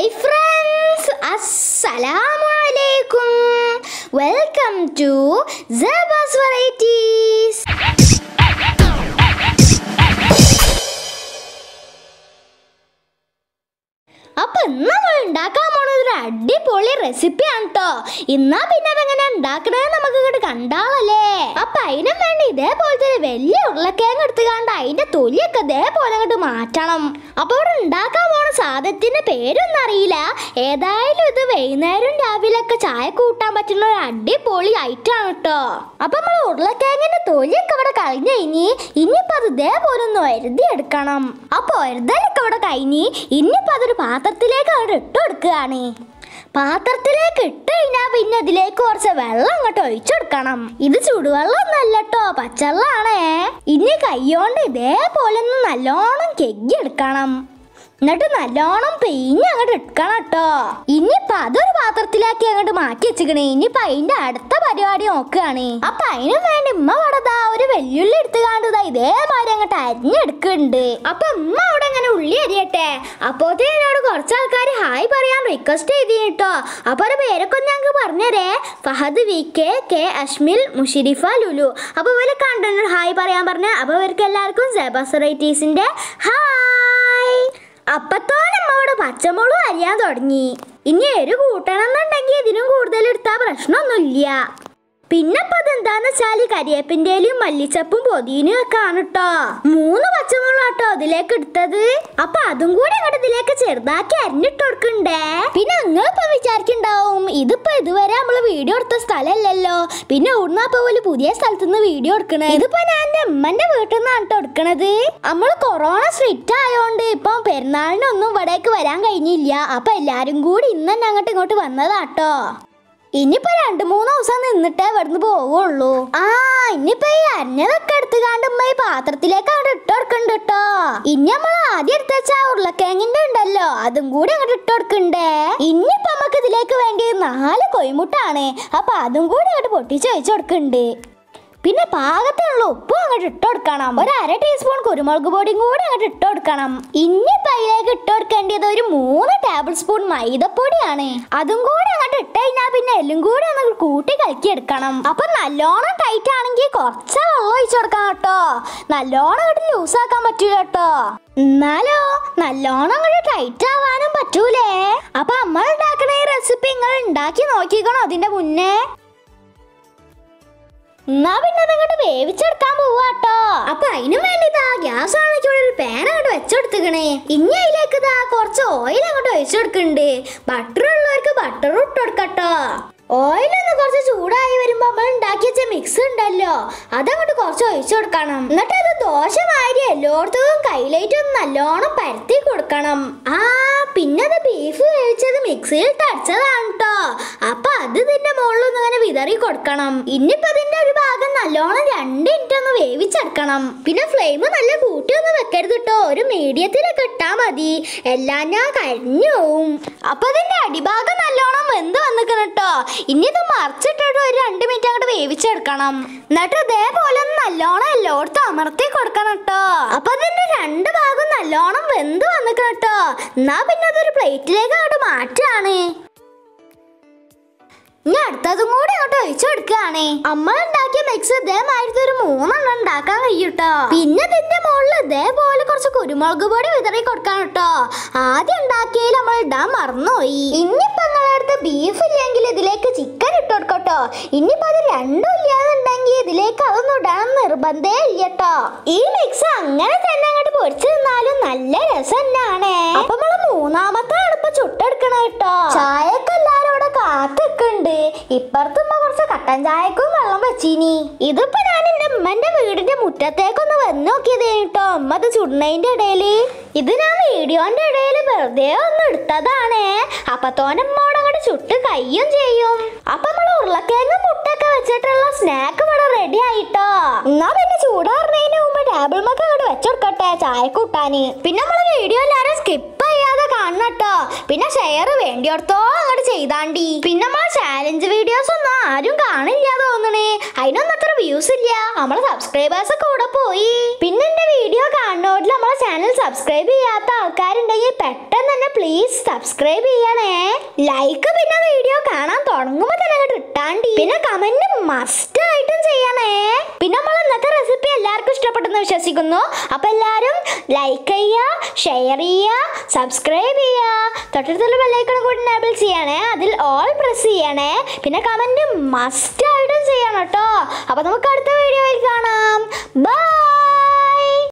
hi friends അസ്സലാമു അലൈക്കും welcome to Sabas varieties അപ്പൊ ഇന്ന് നമ്മൾ ഉണ്ടാക്കാൻ പോണത് ഒരു അടിപൊളി റെസിപ്പിയാണ് കേട്ടോ ഇന്നാ പിന്നെ അതെങ്ങനെ ഉണ്ടാക്കണേ നമുക്ക് ഇങ്ങോട്ട് കണ്ടാളല്ലേ അപ്പൊ അതിനും വേണ്ടി ഇതേപോലത്തെ ഒരു വലിയ ഉരുളക്കിഴങ്ങ് എടുത്ത് കണ്ട് അതിന്റെ തൊലിയൊക്കെ ഇതേപോലെ അങ്ങോട്ട് മാറ്റണം അപ്പൊ ഇവിടെ ഉണ്ടാക്കാൻ പോണ സാധനത്തിന്റെ പേരൊന്നും അറിയില്ല ഏതായാലും ഇത് വൈകുന്നേരം രാവിലെയൊക്കെ ചായ കൂട്ടാൻ പറ്റുന്ന ഒരു അടിപൊളി ഐറ്റം ആണ് കേട്ടോ അപ്പൊ നമ്മൾ ഉരുളക്കിഴങ്ങിന്റെ തൊലിയൊക്കെ ഇവിടെ കഴിഞ്ഞ് കഴിഞ്ഞ് ഇനിയിപ്പോ അത് ഇതേപോലെ ഒന്ന് വരുതി എടുക്കണം അപ്പൊ വരുതലൊക്കെ ഇവിടെ കഴിഞ്ഞ് ഇനിയിപ്പോ അതൊരു പാത്രത്തിലേക്ക് അവിടെ ഇട്ട് കൊടുക്കുകയാണ് പാത്രത്തിലേക്ക് ഇട്ട് കഴിഞ്ഞാൽ പിന്നെ ഇതിലേക്ക് കുറച്ച് വെള്ളം അങ്ങോട്ട് ഒഴിച്ചെടുക്കണം ഇത് ചുടുവെള്ളം ഒന്നല്ല കേട്ടോ പച്ചവെള്ളാണേ ഇനി കൈകൊണ്ട് ഇതേപോലെ ഒന്ന് നല്ലോണം കെഗ്ഗി എടുക്കണം എന്നിട്ട് നല്ലോണം പിഴിഞ്ഞ് അങ്ങോട്ട് എടുക്കണം കേട്ടോ ഇനിയിപ്പൊ അതൊരു പാത്രത്തിലാക്കി അങ്ങോട്ട് മാറ്റി വെച്ചിക്കണേ ഇനിയിപ്പൊ അതിന്റെ അടുത്ത പരിപാടി നോക്കുകയാണ് അപ്പൊ അതിനു വേണ്ടി ഉമ്മ വടതാ ഒരു വെല്ലുള്ളി എടുത്ത് കാണ്ടതാ ഇതേമാതിരി അങ്ങോട്ട് അരിഞ്ഞെടുക്കുന്നുണ്ട് അപ്പൊ ഉമ്മ അവിടെ അങ്ങനെ ഉള്ളി അരിയട്ടെ അപ്പോഴത്തേ എന്നോട് കുറച്ച് ആൾക്കാർ ഹായ് പറയാൻ റിക്വസ്റ്റ് ചെയ്തി കേട്ടോ അപ്പൊ ഒരു പേരൊക്കെ ഒന്ന് ഞങ്ങൾക്ക് പറഞ്ഞതരേ Fahad V K K Ashmil Mushrifa Lulu അപ്പൊ ഇവരെ കണ്ടു ഹായ് പറയാൻ പറഞ്ഞ അപ്പൊ ഇവർക്ക് എല്ലാവർക്കും സെബസറൈറ്റീസിന്റെ ഹായ് അപ്പത്തോടെ അമ്മയോട് പച്ചമുളക് അരിയാൻ തുടങ്ങി ഇനി എരു കൂട്ടണം എന്നുണ്ടെങ്കിൽ ഇതിനും കൂടുതൽ എടുത്താൽ പ്രശ്നമൊന്നുമില്ല പിന്നെ ഇപ്പൊ അതെന്താന്ന് വെച്ചാല് കരിയേപ്പിന്റെലും മല്ലിച്ചപ്പും പൊതിനും ഒക്കെ ആണ് കേട്ടോ മൂന്ന് പച്ചമുളക് കേട്ടോ ഇതിലേക്ക് എടുത്തത് അപ്പൊ അതും കൂടി അങ്ങോട്ട് ഇതിലേക്ക് ചെറുതാക്കി അരിഞ്ഞിട്ട് കൊടുക്കണ്ടേ പിന്നെ നിങ്ങളിപ്പോ വിചാരിക്കണ്ടാവും ഇതിപ്പോ ഇതുവരെ നമ്മള് വീഡിയോ എടുത്ത സ്ഥലമല്ലല്ലോ പിന്നെ ഉണ്ണാപ്പോ പോലെ പുതിയ സ്ഥലത്ത് നിന്ന് വീഡിയോ എടുക്കണേ ഇതിപ്പോ ഞാൻ എന്റെ അമ്മന്റെ വീട്ടിൽ നിന്നാണ് കേട്ടോ എടുക്കണത് നമ്മള് കൊറോണ സ്ട്രിക്റ്റ് ആയതുകൊണ്ട് ഇപ്പൊ പെരുന്നാളിനൊന്നും ഇവിടേക്ക് വരാൻ കഴിഞ്ഞില്ല അപ്പൊ എല്ലാരും കൂടി ഇന്ന് തന്നെ അങ്ങോട്ട് ഇങ്ങോട്ട് വന്നതാട്ടോ ഇനിയിപ്പോ രണ്ടു മൂന്ന് ദിവസം നിന്നിട്ടേ ഇവിടുന്ന് പോവുള്ളൂ ആ ഇനിയിപ്പോ ഈ അരിഞ്ഞതൊക്കെ എടുത്ത് കാണ്ടുമ്പോ ഈ പാത്രത്തിലേക്ക് അങ്ങോട്ട് ഇട്ട് കൊടുക്കണ്ട കേട്ടോ ഇനി നമ്മൾ ആദ്യം എടുത്ത് വെച്ച ആ ഉരുളക്കിഴങ്ങിന്റെ ഉണ്ടല്ലോ അതും കൂടി അങ്ങോട്ട് ഇട്ട് കൊടുക്കണ്ടേ ഇനിയിപ്പോ നമുക്ക് ഇതിലേക്ക് വേണ്ടി നാല് കൊയ്മുട്ടാണ് അപ്പൊ അതും കൂടി അങ്ങോട്ട് പൊട്ടിച്ച് വെച്ച് കൊടുക്കണ്ട് പിന്നെ പാകത്തിനുള്ള ഉപ്പും അങ്ങോട്ട് ഇട്ട് കൊടുക്കണം ഒരു അര ടീസ്പൂൺ കുരുമുളക് പൊടിയും കൂടി അങ്ങോട്ട് ഇട്ട് കൊടുക്കണം ഇനി അതിലേക്ക് ഇട്ട് കൊടുക്കേണ്ടത് ഒരു മൂന്ന് ടേബിൾ സ്പൂൺ മൈദപ്പൊടിയാണ് അതും കൂടി അങ്ങോട്ട് ഇട്ട് കഴിഞ്ഞാൽ പിന്നെ എല്ലാം കൂടി ഒന്ന് കൂട്ടി കലക്കി എടുക്കണം അപ്പൊ നല്ലോണം ടൈറ്റ് ആണെങ്കിൽ കുറച്ച് വെള്ളം ഒഴിച്ചു കൊടുക്കാം കേട്ടോ നല്ലോണം അങ്ങോട്ട് ലൂസ് ആക്കാൻ പറ്റൂല കേട്ടോ എന്നാലോ നല്ലോണം അങ്ങോട്ട് ടൈറ്റ് ആവാനും പറ്റൂലേ അപ്പൊ അമ്മ ഉണ്ടാക്കണ ഈ റെസിപ്പി നിങ്ങൾ ഉണ്ടാക്കി നോക്കിക്കണോ അതിന്റെ മുന്നേ എന്നാ പിന്നെ അതങ്ങോട്ട് വേവിച്ചെടുക്കാൻ പോവാട്ടോ അപ്പൊ അതിനു വേണ്ടി ഇതാ ഗ്യാസ് ആണെങ്കിൽ ഇവിടെ ഒരു പാൻ അങ്ങോട്ട് വെച്ചെടുത്തുക്കണേ ഇനി അതിലേക്ക് ഇതാ കുറച്ച് ഓയിൽ അങ്ങോട്ട് ഒഴിച്ചു കൊടുക്കുന്നുണ്ട് ബട്ടർ ഉള്ളവർക്ക് ബട്ടർ ഇട്ട് കൊടുക്കട്ടോ ഓയിൽ ഒന്ന് കുറച്ച് ചൂടായി വരുമ്പോ നമ്മൾ ഉണ്ടാക്കി വെച്ച മിക്സ് ഉണ്ടല്ലോ അതങ്ങോട്ട് കുറച്ച് ഒഴിച്ചു കൊടുക്കണം എന്നിട്ട് അത് ദോശ മാതിരി എല്ലായിടത്തും കയ്യിലേറ്റ് ഒന്ന് നല്ലോണം പരത്തി കൊടുക്കണം ആ പിന്നെ അത് ബീഫ് വേവിച്ചത് മിക്സിയിൽ തടിച്ചതാണ് കേട്ടോ അപ്പൊ അത് ഇതിന്റെ മുകളിൽ ഒന്ന് അങ്ങനെ വിതറി കൊടുക്കണം ഇനിയിപ്പോ ഇതിന്റെ ഒരു ഭാഗം നല്ലോണം രണ്ട് മിനിറ്റ് ഒന്ന് വേവിച്ചെടുക്കണം പിന്നെ ഫ്ലെയിം നല്ല കൂട്ടി ഒന്നും വെക്കരുത് കേട്ടോ ഒരു മീഡിയത്തിലൊക്കെ ഇട്ടാ മതി എല്ലാം ഞാൻ കരിഞ്ഞു പോവും അപ്പൊ ഇതിന്റെ അടിഭാഗം നല്ലോണം വെന്ത് വന്നിക്കണം കേട്ടോ ഇനി ഇത് മറിച്ചിട്ടിട്ട് ഒരു രണ്ട് മിനിറ്റ് അങ്ങോട്ട് വേവിച്ചെടുക്കണം എന്നിട്ട് ഇതേപോലെ ഒന്ന് നല്ലോണം എല്ലായിടത്തും അമർത്തി കൊടുക്കണം കേട്ടോ അപ്പൊ ഇതിന്റെ രണ്ട് ഭാഗം നല്ലോണം വെന്ത് വന്നിക്കണം കേട്ടോ എന്നാ പിന്നെ അതൊരു പ്ലേറ്റിലേക്ക് അങ്ങോട്ട് മാറ്റാണ് ഇനി അടുത്തതും കൂടി അങ്ങോട്ട് ഒഴിച്ചു കൊടുക്കുകയാണേ അമ്മ ഉണ്ടാക്കിയ മിക്സ് ഇതേമാതിരത്തെ ഒരു മൂന്നെണ്ണം ഉണ്ടാക്കാൻ കഴിയൂട്ടോ പിന്നെ ഇതിന്റെ മുകളിൽ ഇതേപോലെ കുറച്ച് കുരുമുളക് പൊടി വിതറി കൊടുക്കാൻ കേട്ടോ ആദ്യം ഉണ്ടാക്കിയതിൽ നമ്മൾ ഇടാൻ മറന്നുപോയി ഇനിയിപ്പോ നിങ്ങളുടെ അടുത്ത് ബീഫ് ഇല്ലെങ്കിൽ ഇതിലേക്ക് ചിക്കൻ ഇട്ട് കൊടുക്കട്ടോ ഇനിയിപ്പോ അത് രണ്ടും ഇല്ലാന്നുണ്ടെങ്കിൽ ഇതിലേക്ക് അതൊന്നും ഇടാൻ നിർബന്ധേ ഇല്ല കേട്ടോ ഈ മിക്സ് അങ്ങനെ തന്നെ അങ്ങോട്ട് പൊരിച്ചു തിന്നാലും നല്ല രസം തന്നെയാണേ അപ്പൊ നമ്മള് മൂന്നാമത്തെ അടുപ്പ് ചുട്ടെടുക്കണ കേട്ടോ ചായക്ക് എല്ലാരും ഇവിടെ കാത്തിക്കുണ്ട് ഇപ്പുറത്തുമ്പോ കുറച്ച് കട്ടൻ ചായക്കും വെള്ളം വെച്ചീനി ഇതിപ്പോ ഞാൻ എന്റെ ഉമ്മന്റെ വീടിന്റെ മുറ്റത്തേക്കൊന്ന് വന്ന് നോക്കിയതേ കേട്ടോ അമ്മ അത് ചുടുന്നതിന്റെ ഇടയില് ഇത് ഞാൻ വീഡിയോന്റെ ഇടയിൽ വെറുതെ ഒന്ന് എടുത്തതാണേ അപ്പത്തോനെ അമ്മോട് അങ്ങോട്ട് ചുട്ട് കയ്യും ചെയ്യും അപ്പൊ നമ്മള് ഉരുളക്കിഴങ്ങ് മുട്ടൊക്കെ വെച്ചിട്ടുള്ള സ്നാക്ക് ഇവിടെ റെഡി ആയിട്ടോ എന്നാ പിന്നെ ചൂടാറുന്നതിന് മുമ്പ് ടേബിൾ മൊക്കെ അങ്ങോട്ട് വെച്ചെടുക്കട്ടെ ചായ കൂട്ടാന് പിന്നെ നമ്മള് വീഡിയോ എല്ലാരും സ്കിപ്പ് ചെയ്യാതെ കാണണം കാണണം കേട്ടോ പിന്നെ ഷെയർ വേണ്ടിയോടത്തോളം അങ്ങോട്ട് ചെയ്താണ്ടി പിന്നെ നമ്മളെ ചാലഞ്ച് വീഡിയോസ് ഒന്നും ആരും കാണില്ല തോന്നണേ അതിനൊന്നും അത്ര വ്യൂസ് ഇല്ല നമ്മളെ സബ്സ്ക്രൈബേഴ്സ് ഒക്കെ കൂടെ പോയി പിന്നെ എന്റെ വീഡിയോ കാണുന്നവരിൽ നമ്മളെ ചാനൽ സബ്സ്ക്രൈബ് ചെയ്യാത്ത ആൾക്കാരുണ്ടെങ്കിൽ പെട്ടെന്ന് തന്നെ പ്ലീസ് സബ്സ്ക്രൈബ് ചെയ്യണേ ലൈക്ക് പിന്നെ വീഡിയോ കാണാൻ തുടങ്ങുമ്പോൾ തന്നെ അങ്ങോട്ട് ഇട്ടാണ്ടി പിന്നെ കമന്റ് മസ്റ്റ് ആയിട്ടും ചെയ്യണേ പിന്നെ നമ്മൾ ഇന്നത്തെ റെസിപ്പി എല്ലാവർക്കും ഇഷ്ടപ്പെട്ടെന്ന് വിശ്വസിക്കുന്നു അപ്പൊ എല്ലാവരും ലൈക്ക് ചെയ്യുക ഷെയർ ചെയ്യുക സബ്സ്ക്രൈബ് ചെയ്യുക തൊട്ടടുത്തുള്ള ബെല്ലൈക്കൺ കൂടി എനേബിൾ ചെയ്യണേ അതിൽ ഓൾ പ്രസ് ചെയ്യണേ പിന്നെ കമന്റ് മസ്റ്റ് ആയിട്ടും ചെയ്യണം കേട്ടോ അപ്പൊ നമുക്ക് അടുത്ത വീഡിയോയിൽ കാണാം ബൈ